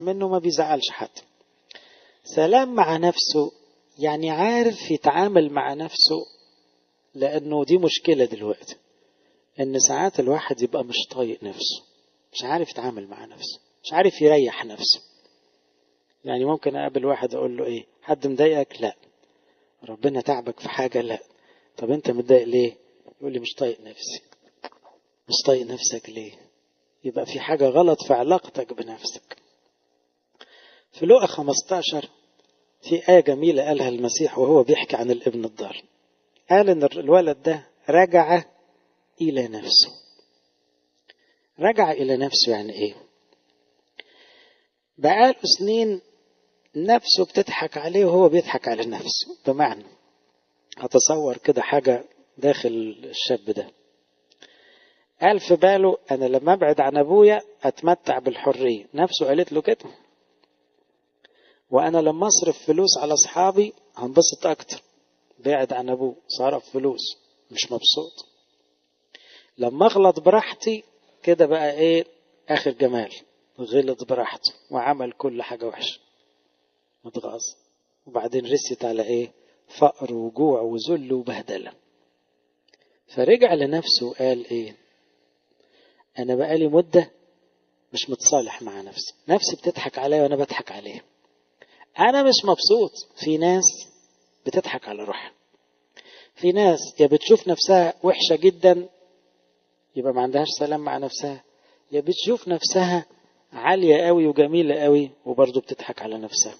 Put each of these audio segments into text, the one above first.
منه ما بيزعلش حد سلام مع نفسه يعني عارف يتعامل مع نفسه لأنه دي مشكلة دلوقتي إن ساعات الواحد يبقى مش طايق نفسه مش عارف يتعامل مع نفسه مش عارف يريح نفسه يعني ممكن أقابل واحد أقول له إيه حد مضايقك لا ربنا تعبك في حاجة لا طب أنت متضايق ليه يقول لي مش طايق نفسي مش طايق نفسك ليه يبقى في حاجة غلط في علاقتك بنفسك في لوقا 15 في آية جميلة قالها المسيح وهو بيحكي عن الابن الضال قال إن الولد ده رجع إلى نفسه رجع إلى نفسه يعني إيه بقاله سنين نفسه بتضحك عليه وهو بيضحك على نفسه بمعنى هتصور كده حاجة داخل الشاب ده قال في باله أنا لما أبعد عن أبويا أتمتع بالحرية نفسه قالت له كده وأنا لما أصرف فلوس على أصحابي هنبسط أكتر بعد عن أبوه صرف فلوس مش مبسوط لما أغلط براحتي كده بقى إيه آخر جمال غلط براحته وعمل كل حاجة وحشة متغاظ وبعدين رست على إيه فقر وجوع وذل وبهدلة فرجع لنفسه وقال إيه أنا بقالي مدة مش متصالح مع نفسي نفسي بتضحك عليا وأنا بضحك عليها أنا مش مبسوط في ناس بتضحك على روحها في ناس يا بتشوف نفسها وحشة جدا يبقى ما عندهاش سلام مع نفسها يا بتشوف نفسها عالية قوي وجميلة قوي وبرضه بتضحك على نفسها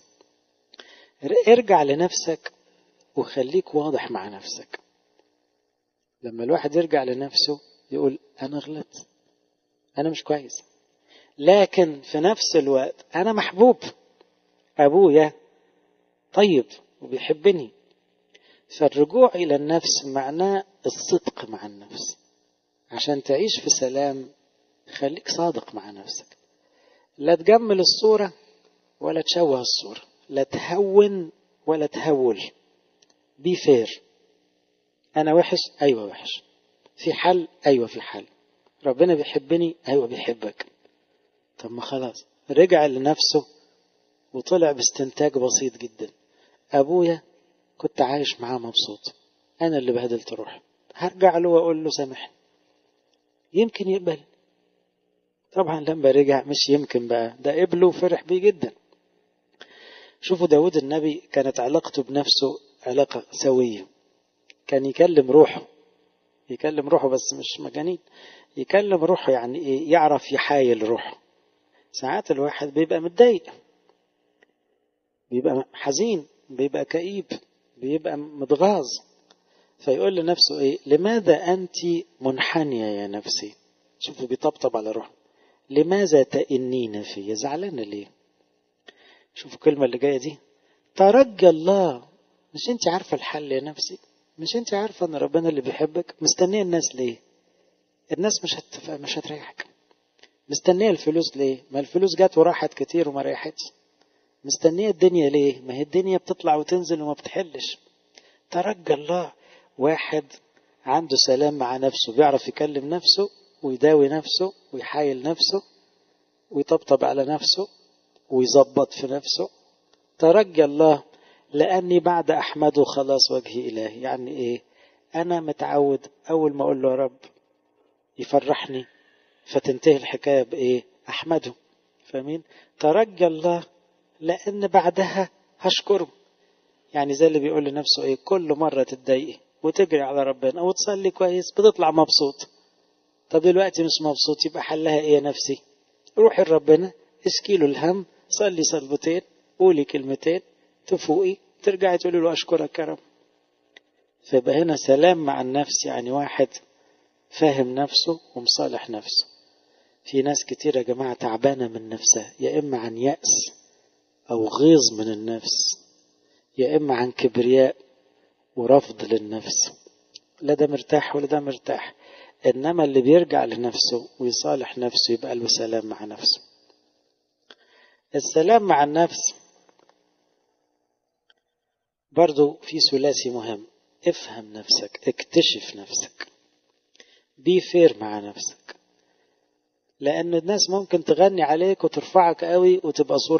ارجع لنفسك وخليك واضح مع نفسك لما الواحد يرجع لنفسه يقول أنا غلطت أنا مش كويس لكن في نفس الوقت أنا محبوب أبويا طيب وبيحبني فالرجوع إلى النفس معناه الصدق مع النفس عشان تعيش في سلام خليك صادق مع نفسك لا تجمل الصورة ولا تشوه الصورة لا تهون ولا تهول بي فير أنا وحش أيوة وحش في حل أيوة في حل ربنا بيحبني أيوة بيحبك طب ما خلاص رجع لنفسه وطلع باستنتاج بسيط جدا أبويا كنت عايش معاه مبسوط أنا اللي بهدلت روحي هرجع له وأقول له سامحني يمكن يقبل طبعا لما رجع مش يمكن بقى ده قبله وفرح بيه جدا شوفوا داود النبي كانت علاقته بنفسه علاقة سوية كان يكلم روحه يكلم روحه بس مش مجانين يكلم روحه يعني ايه يعرف يحايل روحه ساعات الواحد بيبقى متضايق بيبقى حزين بيبقى كئيب بيبقى متغاظ فيقول لنفسه ايه لماذا انت منحنيه يا نفسي شوفوا بيطبطب على روحه لماذا تئنين في زعلانه ليه شوفوا الكلمه اللي جايه دي ترجى الله مش انت عارفه الحل يا نفسي مش انت عارفه ان ربنا اللي بيحبك مستنيه الناس ليه الناس مش هتف... مش هتريحك مستنيه الفلوس ليه ما الفلوس جت وراحت كتير وما ريحتش مستنيه الدنيا ليه ما هي الدنيا بتطلع وتنزل وما بتحلش ترجى الله واحد عنده سلام مع نفسه بيعرف يكلم نفسه ويداوي نفسه ويحايل نفسه ويطبطب على نفسه ويظبط في نفسه ترجى الله لأني بعد أحمده خلاص وجهي إلهي يعني إيه أنا متعود أول ما أقول له يا رب يفرحني فتنتهي الحكاية بإيه أحمده فاهمين ترجى الله لأن بعدها هشكره يعني زي اللي بيقول لنفسه إيه كل مرة تتضايقي وتجري على ربنا وتصلي كويس بتطلع مبسوط طب دلوقتي مش مبسوط يبقى حلها إيه يا نفسي روحي لربنا اسكي له الهم صلي صلبتين قولي كلمتين تفوقي ترجعي تقولي له أشكرك يا رب فيبقى هنا سلام مع النفس يعني واحد فاهم نفسه ومصالح نفسه في ناس كتير يا جماعة تعبانة من نفسها يا إما عن يأس أو غيظ من النفس يا إما عن كبرياء ورفض للنفس لا ده مرتاح ولا ده مرتاح إنما اللي بيرجع لنفسه ويصالح نفسه يبقى له سلام مع نفسه السلام مع النفس برضو في ثلاثي مهم افهم نفسك اكتشف نفسك بي فير مع نفسك لأن الناس ممكن تغني عليك وترفعك قوي وتبقى صورة